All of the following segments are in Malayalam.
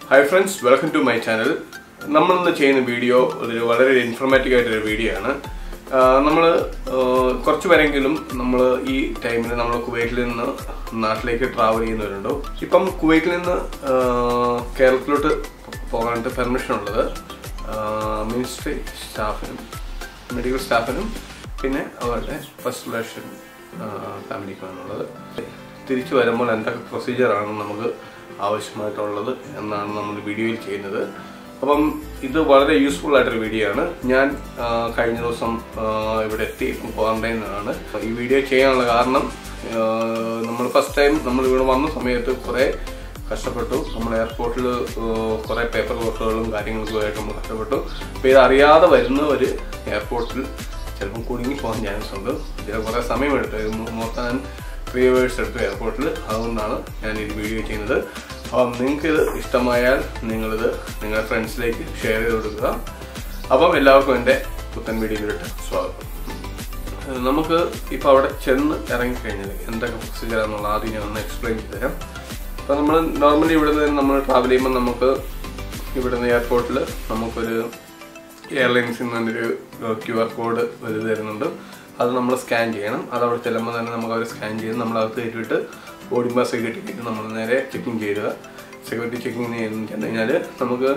hi friends welcome to my channel നമ്മളിന്ന് ചെയ്യുന്ന വീഡിയോ ഒരു വളരെ ഇൻഫോർമാറ്റീവ് ആയിട്ടൊരു വീഡിയോ ആണ് നമ്മൾ കുറച്ച് പേരെങ്കിലും നമ്മൾ ഈ ടൈമിൽ നമ്മൾ കുവൈറ്റിൽ നിന്ന് നാട്ടിലേക്ക് ട്രാവൽ ചെയ്യുന്നവരുണ്ടോ ഇപ്പം കുവൈറ്റിൽ നിന്ന് ആ, കേരളത്തിലോട്ട് പോകാനായിട്ട് പെർമിഷൻ ഉള്ളത് മിനിസ്ട്രി സ്റ്റാഫിനും മെഡിക്കൽ സ്റ്റാഫിനും പിന്നെ അവരുടെ ഫസ്റ്റ് റിലേഷൻ ഫാമിലിക്കുമാണുള്ളത് തിരിച്ചു വരുമ്പോൾ എന്തൊക്കെ പ്രൊസീജിയറാണ് നമുക്ക് ആവശ്യമായിട്ടുള്ളത് എന്നാണ് നമ്മൾ വീഡിയോയിൽ ചെയ്യുന്നത് അപ്പം ഇത് വളരെ യൂസ്ഫുൾ ആയിട്ടൊരു വീഡിയോ ആണ് ഞാൻ ആ, കഴിഞ്ഞ ദിവസം ആ, ഇവിടെ എത്തി ക്വാറന്റൈനിലാണ് ഈ വീഡിയോ ചെയ്യാനുള്ള കാരണം നമ്മൾ ഫസ്റ്റ് ടൈം നമ്മൾ ഇവിടെ വന്ന സമയത്ത് കുറേ കഷ്ടപ്പെട്ടു നമ്മൾ എയർപോർട്ടിൽ കുറേ പേപ്പർ വർക്കുകളും കാര്യങ്ങളൊക്കെ ആയിട്ട് നമ്മൾ കഷ്ടപ്പെട്ടു അപ്പോൾ ഇത് അറിയാതെ വരുന്ന ഒരു എയർപോർട്ടിൽ ചിലപ്പം കുടുങ്ങി പോകാൻ ചാൻസ് ഉണ്ട് ഇതിന് കുറേ സമയമെടുത്തു മോർ ദാൻ ത്രീ അവേഴ്സ് എടുത്തു എയർപോർട്ടിൽ അതുകൊണ്ടാണ് ഞാൻ ഈ വീഡിയോ ചെയ്യുന്നത് അപ്പം നിങ്ങൾക്ക് ഇത് ഇഷ്ടമായാൽ നിങ്ങളിത് നിങ്ങളുടെ ഫ്രണ്ട്സിലേക്ക് ഷെയർ ചെയ്ത് കൊടുക്കുക അപ്പം എല്ലാവർക്കും എൻ്റെ പുത്തൻ വീഡിയോയിലോട്ട് സ്വാഗതം ഏഹ് നമുക്ക് ഇപ്പോൾ അവിടെ ചെന്ന് ഇറങ്ങിക്കഴിഞ്ഞാൽ എന്തൊക്കെ പ്രൊസീജിയർ ആണെന്നുള്ള ആദ്യം ഞാൻ ഒന്ന് എക്സ്പ്ലെയിൻ ചെയ്ത് തരാം അപ്പോൾ നമ്മൾ നോർമലി ഇവിടെ നിന്ന് നമ്മൾ ട്രാവൽ ചെയ്യുമ്പോൾ നമുക്ക് ഇവിടുന്ന് എയർപോർട്ടിൽ നമുക്കൊരു എയർലൈൻസിൽ നിന്നൊരു ക്യു ആർ കോഡ് വലുത് തരുന്നുണ്ട് അത് നമ്മൾ സ്കാൻ ചെയ്യണം അത് അവിടെ ചെല്ലുമ്പോൾ തന്നെ നമുക്ക് അവർ സ്കാൻ ചെയ്ത് നമ്മളകത്ത് കയറ്റിയിട്ട് ബോർഡിംഗ് പാസ് കിട്ടിയിട്ട് നമ്മൾ നേരെ ചെക്കിങ് ചെയ്യുക സെക്യൂരിറ്റി ചെക്കിങ് ചെന്ന് കഴിഞ്ഞാൽ നമുക്ക്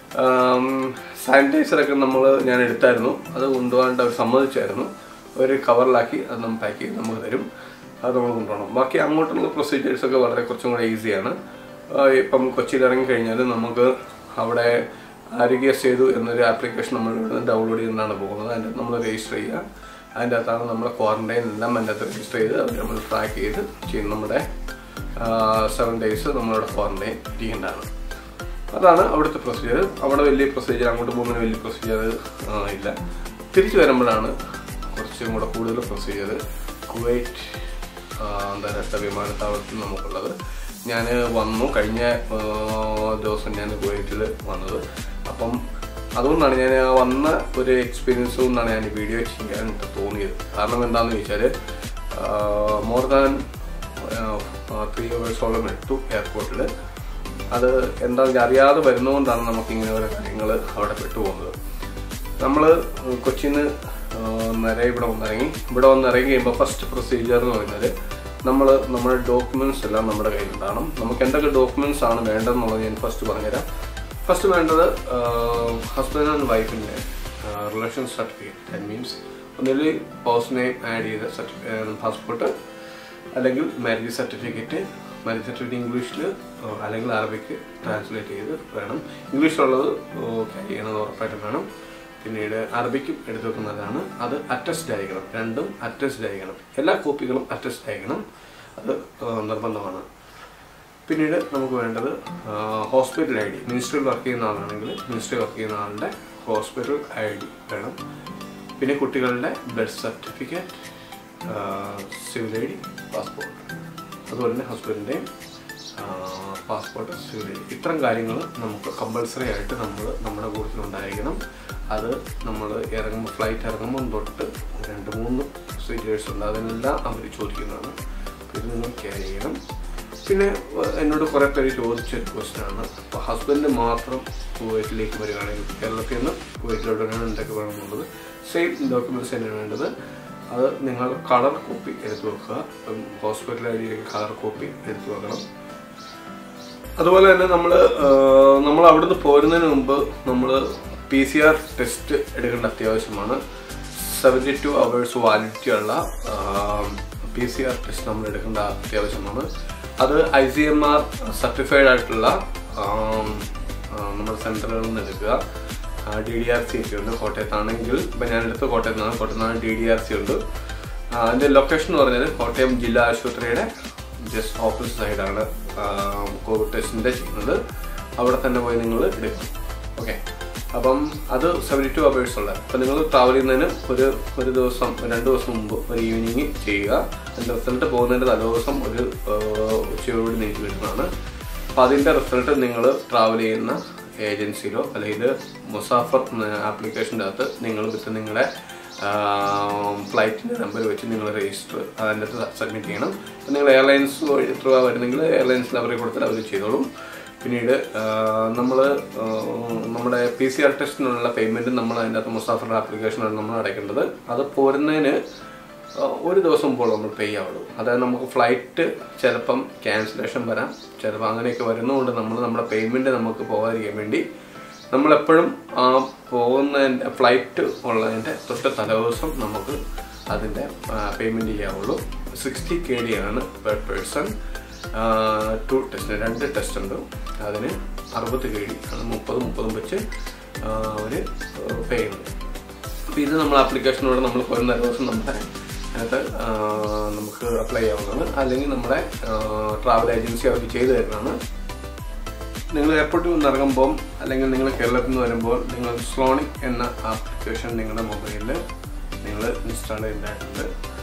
സാനിറ്റൈസറൊക്കെ നമ്മൾ ഞാൻ എടുത്തായിരുന്നു അത് കൊണ്ടുപോകാനായിട്ട് അവർ സമ്മതിച്ചായിരുന്നു ഒരു കവറിലാക്കി അത് നമ്മൾ പാക്ക് ചെയ്ത് നമുക്ക് തരും അത് നമ്മൾ കൊണ്ടുപോകണം ബാക്കി അങ്ങോട്ടുള്ള പ്രൊസീജിയേഴ്സൊക്കെ വളരെ കുറച്ചും കൂടെ ഈസിയാണ് ഇപ്പം കൊച്ചിയിൽ ഇറങ്ങിക്കഴിഞ്ഞാൽ നമുക്ക് അവിടെ ആരോഗ്യ സേതു എന്നൊരു ആപ്ലിക്കേഷൻ നമ്മൾ ഇവിടെ ഡൗൺലോഡ് ചെയ്തിട്ടാണ് പോകുന്നത് അതിൻ്റെ നമ്മൾ രജിസ്റ്റർ ചെയ്യുക അതിൻ്റെ അകത്താണ് നമ്മുടെ ക്വാറന്റൈൻ എല്ലാം അതിൻ്റെ അകത്ത് രജിസ്റ്റർ ചെയ്ത് അത് നമ്മൾ ട്രാക്ക് ചെയ്ത് ചെയ്യും നമ്മുടെ സെവൻ ഡേയ്സ് നമ്മളിവിടെ ക്വാറന്റൈൻ ഇരിക്കേണ്ടതാണ് അതാണ് അവിടുത്തെ പ്രൊസീജിയർ അവിടെ വലിയ പ്രൊസീജിയർ അങ്ങോട്ട് പോകുമ്പോൾ വലിയ പ്രൊസീജിയർ ഇല്ല തിരിച്ചു വരുമ്പോഴാണ് കുറച്ചും കൂടെ കൂടുതൽ പ്രൊസീജിയർ കുവൈറ്റ് ആ, അന്താരാഷ്ട്ര വിമാനത്താവളത്തിൽ നമുക്കുള്ളത് ഞാൻ വന്നു കഴിഞ്ഞ ആ, ദിവസം ഞാൻ കുവൈറ്റിൽ വന്നത് അപ്പം അതുകൊണ്ടാണ് ഞാൻ ആ വന്ന ഒരു എക്സ്പീരിയൻസ് കൊണ്ടാണ് ഞാൻ ഈ വീഡിയോ ചെയ്യാൻ തോന്നിയത് കാരണം എന്താണെന്ന് ചോദിച്ചാൽ മോർ ദാൻ ത്രീ അവേഴ്സോളം എടുത്തു എയർപോർട്ടിൽ അത് എന്താണെന്ന് അറിയാതെ വരുന്നതുകൊണ്ടാണ് നമുക്ക് ഇങ്ങനെ ഓരോ കാര്യങ്ങൾ അവിടെ പെട്ടുപോകുന്നത് നമ്മൾ കൊച്ചിയിൽ നിന്ന് നേരെ ഇവിടെ വന്നിറങ്ങി ഇവിടെ വന്നിറങ്ങി കഴിയുമ്പോൾ ഫസ്റ്റ് പ്രൊസീജിയർ എന്ന് പറയുന്നത് നമ്മൾ നമ്മുടെ ഡോക്യുമെന്റ്സ് എല്ലാം നമ്മുടെ കയ്യിലുണ്ടാകണം നമുക്ക് എന്തൊക്കെ ഡോക്യുമെന്റ്സ് ആണ് വേണ്ടതെന്നുള്ളത് ഞാൻ ഫസ്റ്റ് പറഞ്ഞുതരാം ഫസ്റ്റ് വേണ്ടത് ഹസ്ബൻഡ് ആൻഡ് വൈഫിൻ്റെ റിലേഷൻ സർട്ടിഫിക്കറ്റ് ദാറ്റ് മീൻസ് ഒന്നുകിൽ പൗസ് നെയിം ആഡ് ചെയ്ത സർട്ടിഫിക്കറ്റ് പാസ്പോർട്ട് അല്ലെങ്കിൽ മാരേജ് സർട്ടിഫിക്കറ്റ് മാരേജ് സർട്ടിഫിക്കറ്റ് ഇംഗ്ലീഷിൽ അല്ലെങ്കിൽ അറബിക്ക് ട്രാൻസ്ലേറ്റ് ചെയ്ത് വേണം ഇംഗ്ലീഷിലുള്ളത് ക്യാരി ചെയ്യണമെന്ന് ഉറപ്പായിട്ട് വേണം പിന്നീട് അറബിക്കും എടുത്തു വെക്കുന്നതാണ് അത് അറ്റസ്ഡ് ആയിരിക്കണം രണ്ടും അറ്റസ്ഡ് ആയിരിക്കണം എല്ലാ കോപ്പികളും അറ്റസ്ഡ് ആയിരിക്കണം അത് ആ, നിർബന്ധമാണ് പിന്നീട് നമുക്ക് വേണ്ടത് ഹോസ്പിറ്റൽ ഐ ഡി മിനിസ്ട്രിയിൽ വർക്ക് ചെയ്യുന്ന ആളാണെങ്കിൽ മിനിസ്ട്രി വർക്ക് ചെയ്യുന്ന ആളുടെ ഹോസ്പിറ്റൽ ഐ ഡി വേണം പിന്നെ കുട്ടികളുടെ birth certificate civil I D passport അതുപോലെ തന്നെ ഹസ്ബൻഡിൻ്റെയും പാസ്പോർട്ട് സിവിൽ ഐ ഡി ഇത്തരം കാര്യങ്ങൾ നമുക്ക് കമ്പൾസറി ആയിട്ട് നമ്മൾ നമ്മുടെ കൂട്ടത്തിലുണ്ടായിരിക്കണം അത് നമ്മൾ ഇറങ്ങുമ്പോൾ ഫ്ലൈറ്റ് ഇറങ്ങുമ്പോൾ തൊട്ട് രണ്ട് മൂന്ന് പ്രൊസീജിയേഴ്സ് ഉണ്ട് അതിനെല്ലാം അവർ ചോദിക്കുന്നതാണ് അപ്പോൾ ഇത് നിങ്ങൾ ക്യാരി ചെയ്യണം പിന്നെ ഏഹ്, എന്നോട് കുറേ പേര് ചോദിച്ചൊരു ക്വസ്റ്റ്യനാണ് അപ്പോൾ ഹസ്ബൻഡ് മാത്രം കുവൈറ്റിലേക്ക് വരികയാണെങ്കിൽ കേരളത്തിൽ നിന്ന് കുവൈറ്റിലോട്ട് വരികയാണെങ്കിൽ എന്തൊക്കെ വേണമെന്നുള്ളത് സെയിം ഡോക്യുമെൻറ്റ്സ് തന്നെയാണ് വേണ്ടത് അത് നിങ്ങൾ കളർ കോപ്പി എടുത്തു വെക്കുക hospital I D colour copy എടുത്തു വെക്കണം അതുപോലെ തന്നെ നമ്മൾ നമ്മൾ അവിടുന്ന് പോരുന്നതിന് മുമ്പ് നമ്മൾ പി സി ആർ ടെസ്റ്റ് എടുക്കേണ്ട അത്യാവശ്യമാണ് സെവൻറ്റി ടു അവേഴ്സ് വാലിഡിറ്റി ഉള്ള പി സി ആർ ടെസ്റ്റ് നമ്മൾ എടുക്കേണ്ട അത്യാവശ്യമാണ് അത് I C M R certified ആയിട്ടുള്ള ആം, ആ, നമ്മുടെ സെൻറ്ററുകളിൽ നിന്ന് എടുക്കുക ഡി ഡി ആർ സി ഒക്കെ ഉണ്ട് കോട്ടയത്താണെങ്കിൽ ഇപ്പം ഞാൻ എടുത്ത് കോട്ടയത്ത് നിന്നാണ് കോട്ടയത്ത് നിന്നാണ് ഡി ഡി ആർ സി ഉണ്ട് ആ, അതിൻ്റെ ലൊക്കേഷൻ എന്ന് പറഞ്ഞാൽ കോട്ടയം ജില്ലാ ആശുപത്രിയുടെ ജസ്റ്റ് ഓപ്പോസിറ്റ് സൈഡാണ് കോവിഡ് ടെസ്റ്റിൻ്റെ ചെയ്യുന്നത് അവിടെ തന്നെ പോയി നിങ്ങൾ എടുക്കും ഓക്കെ അപ്പം അത് സെവൻറ്റി ടു അവേഴ്സ് ഉള്ള അപ്പം നിങ്ങൾ ട്രാവൽ ചെയ്യുന്നതിന് ഒരു ഒരു ദിവസം രണ്ട് ദിവസം മുമ്പ് ഒരു ഈവനിങ് ചെയ്യുക അതിൻ്റെ റിസൾട്ട് പോകുന്നതിൻ്റെ തലേ ദിവസം ഒരു ആ, ഉച്ചയോട് നിങ്ങൾക്ക് കിട്ടുന്നതാണ് അപ്പം അതിൻ്റെ റിസൾട്ട് നിങ്ങൾ ട്രാവൽ ചെയ്യുന്ന ഏജൻസിയിലോ അല്ലെങ്കിൽ മുസാഫർ ആപ്ലിക്കേഷൻ്റെ അകത്ത് നിങ്ങൾ വിത്ത് നിങ്ങളുടെ ഫ്ലൈറ്റിൻ്റെ നമ്പർ വെച്ച് നിങ്ങൾ രജിസ്റ്റർ അതിൻ്റെ അകത്ത് സബ്മിറ്റ് ചെയ്യണം ഇപ്പം നിങ്ങൾ എയർലൈൻസ് വഴി ത്രൂ വരുന്നെങ്കിൽ എയർലൈൻസിൽ അവരെ കൊടുത്താൽ അവർ ചെയ്തോളും പിന്നീട് നമ്മൾ നമ്മുടെ പി സി ആർ ടെസ്റ്റിനുള്ള പേയ്മെൻറ്റ് നമ്മൾ അതിൻ്റെ അകത്ത് മുസാഫറിൻ്റെ ആപ്ലിക്കേഷനാണ് നമ്മൾ അടയ്ക്കേണ്ടത് അത് പോരുന്നതിന് ആ, ഒരു ദിവസം മുമ്പോൾ നമ്മൾ പേ ആവുള്ളൂ അതായത് നമുക്ക് ഫ്ലൈറ്റ് ചിലപ്പം ക്യാൻസലേഷൻ വരാം ചിലപ്പോൾ അങ്ങനെയൊക്കെ വരുന്നതുകൊണ്ട് നമ്മൾ നമ്മുടെ പേയ്മെൻറ്റ് നമുക്ക് പോകാതിരിക്കാൻ വേണ്ടി നമ്മളെപ്പോഴും ആ പോകുന്നതിൻ്റെ ഫ്ലൈറ്റ് ഉള്ളതിൻ്റെ തൊട്ട് തലേദിവസം നമുക്ക് അതിൻ്റെ പേയ്മെൻറ്റ് ചെയ്യാവുള്ളൂ സിക്സ്റ്റി കെ ഡി ആണ് പെർ പേഴ്സൺ ടു ടെസ്റ്റ് രണ്ട് ടെസ്റ്റ് ഉണ്ട് അതിന് അറുപത് കെ ഡി ആണ് മുപ്പത് മുപ്പതും വെച്ച് അവർ പേ ചെയ്യുന്നത് അപ്പോൾ ഇത് നമ്മൾ ആപ്ലിക്കേഷനോടെ നമ്മൾ കുറേ ദിവസം നമ്മുടെ അതിനകത്ത് ആ, നമുക്ക് അപ്ലൈ ചെയ്യാവുന്നതാണ് അല്ലെങ്കിൽ നമ്മുടെ ട്രാവൽ ഏജൻസി അവർ ചെയ്തു തരുന്നതാണ് നിങ്ങൾ എയർപോർട്ടിൽ നിന്ന് ഇറങ്ങുമ്പോൾ അല്ലെങ്കിൽ നിങ്ങൾ കേരളത്തിൽ നിന്ന് വരുമ്പോൾ നിങ്ങൾ സ്ലോണിക് എന്ന ആപ്ലിക്കേഷൻ നിങ്ങളുടെ മൊബൈലിൽ നിങ്ങൾ ഇൻസ്റ്റാൾ ചെയ്തിട്ടുണ്ട്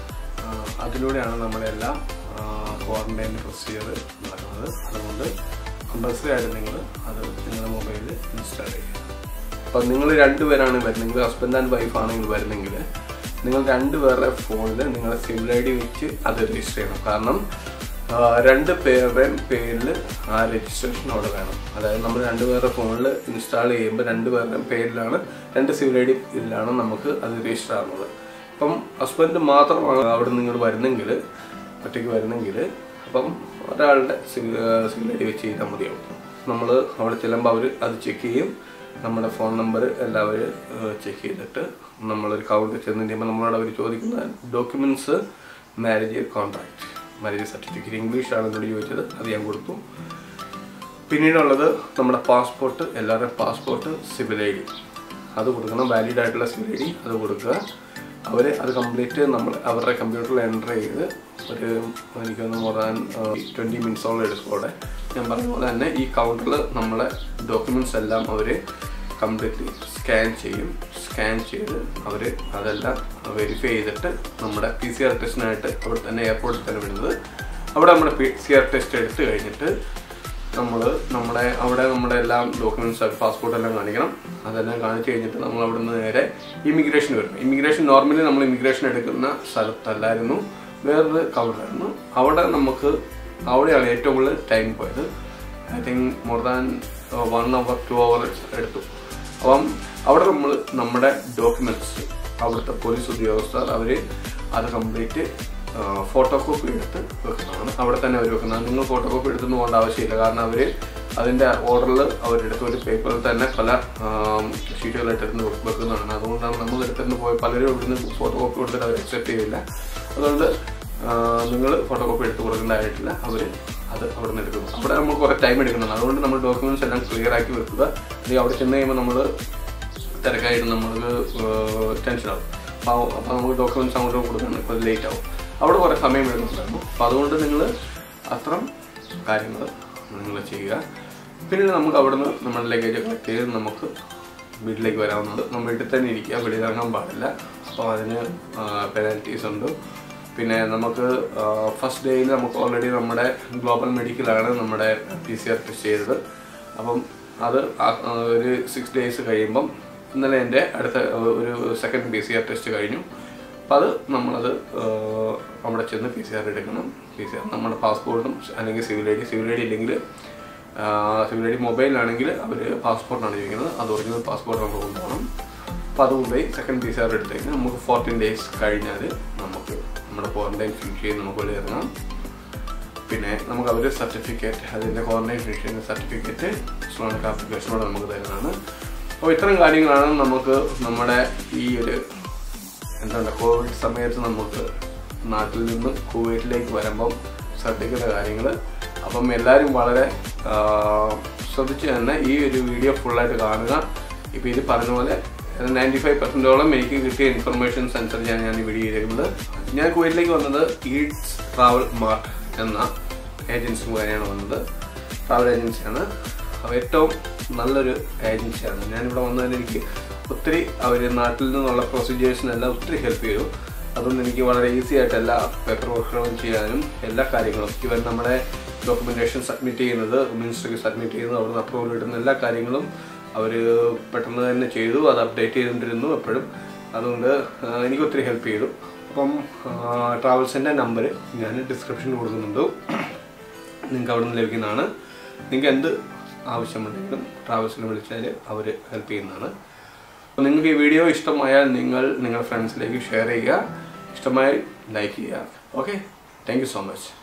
അതിലൂടെയാണ് നമ്മുടെ എല്ലാ ക്വാറന്റൈൻ പ്രൊസീജിയർ നടക്കുന്നത് അതുകൊണ്ട് കമ്പൽസറി ആയിട്ട് നിങ്ങൾ അത് നിങ്ങളുടെ മൊബൈലിൽ ഇൻസ്റ്റാൾ ചെയ്യുക അപ്പം നിങ്ങൾ രണ്ടുപേരാണ് വരുന്നെങ്കിൽ ഹസ്ബൻഡ് ആൻഡ് വൈഫ് ആണെങ്കിൽ വരുന്നെങ്കിൽ നിങ്ങൾ രണ്ടുപേരുടെ ഫോണിൽ നിങ്ങളുടെ സിം ഐ ഡി വെച്ച് അത് രജിസ്റ്റർ ചെയ്യണം കാരണം ആ, രണ്ട് പേരുടെയും പേരിൽ ആ രജിസ്ട്രേഷൻ അവിടെ വേണം അതായത് നമ്മൾ രണ്ടുപേരുടെ ഫോണിൽ ഇൻസ്റ്റാൾ ചെയ്യുമ്പോൾ രണ്ടുപേരുടെയും പേരിലാണ് രണ്ട് സിം ഐ ഡി ഇതിലാണ് നമുക്ക് അത് രജിസ്റ്റർ ആകുന്നത് അപ്പം ഹസ്ബൻഡ് മാത്രമാണ് അവിടെ നിങ്ങൾ വരുന്നെങ്കിൽ ഒറ്റയ്ക്ക് വരുന്നെങ്കിൽ അപ്പം ഒരാളുടെ സിം സിം ഐ ഡി വെച്ച് ചെയ്താൽ മതിയാവും നമ്മൾ അവിടെ ചെല്ലുമ്പോൾ അവർ അത് ചെക്ക് ചെയ്യും നമ്മുടെ ഫോൺ നമ്പർ എല്ലാവരും ചെക്ക് ചെയ്തിട്ട് നമ്മളൊരു കൗണ്ടർ ചെന്ന് കഴിയുമ്പോൾ നമ്മളോട് അവർ ചോദിക്കുന്ന documents marriage contract marriage certificate ഇംഗ്ലീഷാണ് എന്നോട് ചോദിച്ചത് അത് ഞാൻ കൊടുത്തു പിന്നീടുള്ളത് നമ്മുടെ പാസ്പോർട്ട് എല്ലാവരുടെയും പാസ്പോർട്ട് സിവിൽ ഐ ഡി അത് കൊടുക്കണം വാലിഡ് ആയിട്ടുള്ള സിവിൽ ഐ ഡി അത് കൊടുക്കുക അവർ അത് കംപ്ലീറ്റ് നമ്മൾ അവരുടെ കമ്പ്യൂട്ടറിൽ എൻ്റർ ചെയ്ത് ഒരു എനിക്കൊന്ന് മോർ ദാൻ ട്വൻറ്റി മിനിറ്റ്സോളം എടുക്കും അവിടെ ഞാൻ പറഞ്ഞ പോലെ തന്നെ ഈ കൗണ്ടറിൽ നമ്മളെ ഡോക്യുമെൻറ്റ്സ് എല്ലാം അവർ കംപ്ലീറ്റ്ലി സ്കാൻ ചെയ്യും സ്കാൻ ചെയ്ത് അവർ അതെല്ലാം വെരിഫൈ ചെയ്തിട്ട് നമ്മുടെ പി സി ആർ ടെസ്റ്റിനായിട്ട് അവിടെ തന്നെ എയർപോർട്ടിൽ തന്നെ വിടുന്നത് അവിടെ നമ്മുടെ പി സി ആർ ടെസ്റ്റ് എടുത്തു കഴിഞ്ഞിട്ട് നമ്മൾ നമ്മുടെ അവിടെ നമ്മുടെ എല്ലാം ഡോക്യുമെന്റ്സ് പാസ്പോർട്ട് എല്ലാം കാണിക്കണം അതെല്ലാം കാണിച്ചു കഴിഞ്ഞിട്ട് നമ്മൾ അവിടെ നിന്ന് നേരെ ഇമിഗ്രേഷൻ വരും ഇമിഗ്രേഷൻ നോർമലി നമ്മൾ ഇമിഗ്രേഷൻ എടുക്കുന്ന സ്ഥലത്തല്ലായിരുന്നു വേറൊരു കൗണ്ടറായിരുന്നു അവിടെ നമുക്ക് അവിടെയാണ് ഏറ്റവും കൂടുതൽ ടൈം പോയത് I think more than one hour two hour എടുത്തു അപ്പം അവിടെ നമ്മൾ നമ്മുടെ ഡോക്യുമെന്റ്സ് അവിടുത്തെ പോലീസ് ഉദ്യോഗസ്ഥർ അവർ അത് കംപ്ലീറ്റ് ഫോട്ടോ കോപ്പി എടുത്ത് വെക്കുന്നതാണ് അവിടെ തന്നെ അവർ വെക്കുന്നത് നിങ്ങൾ ഫോട്ടോ കോപ്പി എടുത്തൊന്നും പോകേണ്ട ആവശ്യമില്ല കാരണം അവർ അതിൻ്റെ ഓർഡറിൽ അവരെടുത്ത് ഒരു പേപ്പറിൽ തന്നെ പല ഷീറ്റുകളായിട്ട് എടുത്ത് വെക്കുന്നതാണ് അതുകൊണ്ടാണ് നമ്മൾ എടുത്തിട്ട് പോയി പലരും ഇവിടുന്ന് ഫോട്ടോ കോപ്പി കൊടുത്തിട്ട് അവർ അക്സെപ്റ്റ് ചെയ്യില്ല അതുകൊണ്ട് നിങ്ങൾ ഫോട്ടോ കോപ്പി എടുത്ത് കൊടുക്കേണ്ടതായിട്ടില്ല അവർ അത് അവിടെ നിന്ന് എടുക്കുന്നു അവിടെ നമ്മൾ കുറേ ടൈം എടുക്കുന്നുണ്ട് അതുകൊണ്ട് നമ്മൾ ഡോക്യുമെന്റ്സ് എല്ലാം ക്ലിയർ ആക്കി വെക്കുക അല്ലെങ്കിൽ അവിടെ ചെന്ന് കഴിയുമ്പോൾ നമ്മൾ തിരക്കായിട്ട് നമുക്ക് ടെൻഷനാവും അപ്പോൾ അപ്പോൾ നമുക്ക് ഡോക്യുമെന്റ്സ് അങ്ങോട്ട് കൊടുക്കാൻ ഇപ്പോൾ ലേറ്റ് ആവും അവിടെ കുറേ സമയം എടുക്കുന്നുണ്ടായിരുന്നു അപ്പോൾ അതുകൊണ്ട് നിങ്ങൾ അത്തരം കാര്യങ്ങൾ നിങ്ങൾ ചെയ്യുക പിന്നീട് നമുക്ക് അവിടെ നിന്ന് നമ്മുടെ ലഗേജ് കളക്ട് ചെയ്ത് നമുക്ക് വീട്ടിലേക്ക് വരാവുന്നത് നമ്മൾ വീട്ടിൽ തന്നെ ഇരിക്കുക വെളിയിലിറങ്ങാൻ പാടില്ല അപ്പോൾ അതിന് പെനാൽറ്റീസ് ഉണ്ട് പിന്നെ നമുക്ക് ഫസ്റ്റ് ഡേയിൽ നമുക്ക് ഓൾറെഡി നമ്മുടെ ഗ്ലോബൽ മെഡിക്കലാണ് നമ്മുടെ പി സി ആർ ടെസ്റ്റ് ചെയ്തത് അപ്പം അത് ആ- ആ ഒരു സിക്സ് ഡേയ്സ് കഴിയുമ്പം ഇന്നലെ എൻ്റെ അടുത്ത ഒരു second P C R test കഴിഞ്ഞു അപ്പം അത് നമ്മളത് ആ, അവിടെ ചെന്ന് പി സി ആർ എടുക്കണം പി സി ആർ നമ്മുടെ പാസ്പോർട്ടും അല്ലെങ്കിൽ civil I D civil I D ഇല്ലെങ്കിൽ സിവിൽ ഐ ഡി മൊബൈലിലാണെങ്കിൽ അവർ പാസ്പോർട്ടാണ് ചോദിക്കുന്നത് അത് ഒറിജിനൽ പാസ്പോർട്ട് നമ്മൾ കൊണ്ടുപോകണം അപ്പോൾ അത് കൊണ്ടുപോയി സെക്കൻഡ് പി സി ആർ എടുത്ത് കഴിഞ്ഞാൽ നമുക്ക് ഫോർട്ടീൻ ഡേയ്സ് കഴിഞ്ഞാൽ നമുക്ക് നമ്മുടെ ക്വാറന്റൈൻ ഫിനിഷ് ചെയ്ത് നമുക്ക് വെളിയിൽ ഇറങ്ങാം പിന്നെ നമുക്ക് അവർ സർട്ടിഫിക്കറ്റ് അതിൻ്റെ ക്വാറന്റൈൻ ഫിനിഷ് ചെയ്യുന്ന സർട്ടിഫിക്കറ്റ് സ്ലോണിക് ആപ്ലിക്കേഷനോട് നമുക്ക് തരുന്നതാണ് അപ്പോൾ ഇത്തരം കാര്യങ്ങളാണ് നമുക്ക് നമ്മുടെ ഈ ഒരു എന്താണ് കോവിഡ് സമയത്ത് നമുക്ക് നാട്ടിൽ നിന്ന് കുവൈറ്റിലേക്ക് വരുമ്പം ശ്രദ്ധിക്കുന്ന കാര്യങ്ങൾ അപ്പം എല്ലാവരും വളരെ ആ, ശ്രദ്ധിച്ച് തന്നെ ഈ ഒരു വീഡിയോ ഫുള്ളായിട്ട് കാണുക ഇപ്പോൾ ഇത് പറഞ്ഞ പോലെ നയൻറ്റി ഫൈവ് പെർസെൻറ്റോളം എനിക്ക് കിട്ടിയ ഇൻഫർമേഷൻസ് അനുസരിച്ചാണ് ഞാൻ ഈ വീഡിയോ ചെയ്തിരിക്കുന്നത് ഞാൻ കുവൈറ്റിലേക്ക് വന്നത് ഈഡ്സ് ട്രാവൽ മാർട്ട് എന്ന ഏജൻസി മുഖേനയാണ് വന്നത് ട്രാവൽ ഏജൻസിയാണ് അപ്പോൾ ഏറ്റവും നല്ലൊരു ഏജൻസിയാണ് ഞാനിവിടെ വന്നതിന് എനിക്ക് ഒത്തിരി അവർ നാട്ടിൽ നിന്നുള്ള പ്രൊസീജിയേഴ്സിനെല്ലാം ഒത്തിരി ഹെൽപ്പ് ചെയ്തു അതുകൊണ്ട് എനിക്ക് വളരെ ഈസി ആയിട്ട് എല്ലാ പേപ്പർ വർക്കുകളും ചെയ്യാനും എല്ലാ കാര്യങ്ങളും ഇവൻ നമ്മുടെ ഡോക്യുമെൻറ്റേഷൻ സബ്മിറ്റ് ചെയ്യുന്നത് മിനിസ്റ്ററിക്ക് സബ്മിറ്റ് ചെയ്യുന്നത് അവിടുന്ന് അപ്രൂവൽ കിട്ടുന്ന എല്ലാ കാര്യങ്ങളും അവർ പെട്ടെന്ന് തന്നെ ചെയ്തു അത് അപ്ഡേറ്റ് ചെയ്തുകൊണ്ടിരുന്നു എപ്പോഴും അതുകൊണ്ട് ആ, എനിക്ക് ഒത്തിരി ഹെൽപ്പ് ചെയ്തു അപ്പം ട്രാവൽസിൻ്റെ നമ്പർ ഞാൻ ഡിസ്ക്രിപ്ഷനിൽ കൊടുക്കുന്നുണ്ട് നിങ്ങൾക്ക് അവിടെ നിന്ന് ലഭിക്കുന്നതാണ് നിങ്ങൾക്ക് എന്ത് ആവശ്യമുണ്ടെങ്കിലും ട്രാവൽസിനെ വിളിച്ചാൽ അവർ ഹെൽപ്പ് ചെയ്യുന്നതാണ് അപ്പോൾ നിങ്ങൾക്ക് ഈ വീഡിയോ ഇഷ്ടമായാൽ നിങ്ങൾ നിങ്ങളുടെ ഫ്രണ്ട്സിലേക്ക് ഷെയർ ചെയ്യുക ഇഷ്ടമായി ലൈക്ക് ചെയ്യുക okay thank you so much